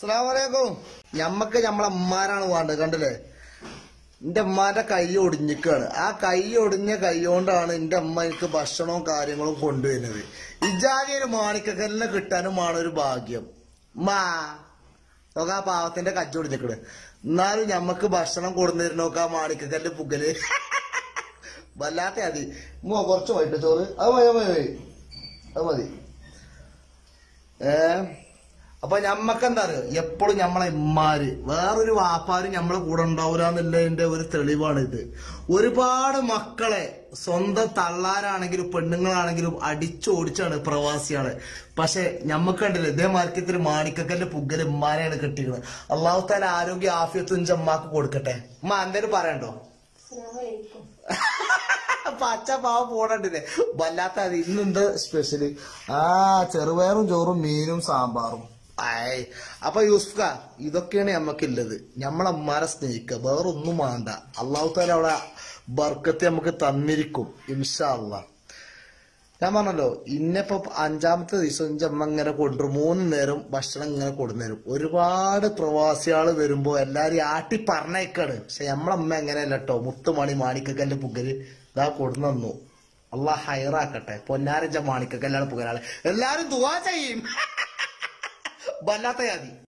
അസ്സലാമലൈക്കും ഞമ്മക്ക് ഞമ്മളെ ഉമ്മാരാണ് വേണ്ടത് കണ്ടില്ലേ എന്റെ ഉമ്മാന്റെ കൈ ഒടിഞ്ഞിക്കാണ് ആ കൈ ഒടിഞ്ഞ കൈ കൊണ്ടാണ് എന്റെ അമ്മ എനിക്ക് ഭക്ഷണവും കാര്യങ്ങളും കൊണ്ടുവരുന്നത് ഇജാതി ഒരു മാണിക്കക്കല്ലിനെ കിട്ടാനുമാണ് ഒരു ഭാഗ്യം മാ നോക്ക ആ പാവത്തിന്റെ കജ്ജ ഒടിഞ്ഞിക്കണ് എന്നാലും ഞമ്മക്ക് ഭക്ഷണം കൊടുന്നിരുന്നു നോക്ക ആ മാണിക്കക്കല്ല് പുകല് വല്ലാത്ത മതി മോ കുറച്ച് വൈകിട്ട് ചോറ് അത് മതി അത് മതി അത് മതി ഏ അപ്പൊ ഞമ്മക്കെന്താ അറിയോ എപ്പോഴും ഞമ്മളെ ഇമ്മാര് വേറൊരു വാപ്പാര് ഞമ്മളെ കൂടെ ഉണ്ടാവൂല എന്നുള്ളതിന്റെ ഒരു തെളിവാണ് ഇത് ഒരുപാട് മക്കളെ സ്വന്തം തള്ളാരാണെങ്കിലും പെണ്ണുങ്ങളാണെങ്കിലും അടിച്ചോടിച്ചാണ് പ്രവാസിയാണ് പക്ഷെ ഞമ്മക്ക് കണ്ടില്ല ഇതേ മാർക്കത്തിൽ മാണിക്കക്കല്ല് പുggല് ഉമ്മാരെയാണ് കെട്ടിക്കുന്നത് അള്ളാഹു താല ആരോഗ്യ ആഫിയത്തും ചമ്മാക്ക് കൊടുക്കട്ടെ ഉമ്മ എന്തേലും പറയണ്ടോ പച്ച പാവ പോണണ്ടില്ലേ വല്ലാത്ത അത് ഇന്നെന്ത് സ്പെഷ്യല് ആ ചെറുപയറും ചോറും മീനും സാമ്പാറും ആയ് അപ്പൊ യൂസ്ഫ ഇതൊക്കെയാണ് നമ്മക്കുള്ളത് നമ്മളെ അമ്മാരെ സ്നേഹിക്കുക വേറൊന്നും വേണ്ട അള്ളാഹു താല അവിടെ ബർക്കത്ത് നമുക്ക് തന്നിരിക്കും ഇൻഷാ അള്ളാ ഞാൻ പറഞ്ഞല്ലോ ഇന്നിപ്പോ അഞ്ചാമത്തെ ദിവസം ഇഞ്ച അമ്മ ഇങ്ങനെ കൊണ്ടുവരും മൂന്ന് നേരം ഭക്ഷണം ഇങ്ങനെ കൊണ്ടുവരും ഒരുപാട് പ്രവാസികള് വരുമ്പോ എല്ലാരും ആട്ടി പറഞ്ഞേക്കാണ് പക്ഷെ നമ്മളമ്മ എങ്ങനെയല്ല കേട്ടോ മുത്തുമണി മാണിക്കക്കല്ല് പുകല് ഇതാ കൊടുന്നു അള്ളാഹ് ഹൈറാക്കട്ടെ പൊന്നാരഞ്ച മാണിക്കക്കല്ലാണ് പുകലാണ് എല്ലാരും ദുവാ ചെയ്യും വല്ലാത്ത ജാതി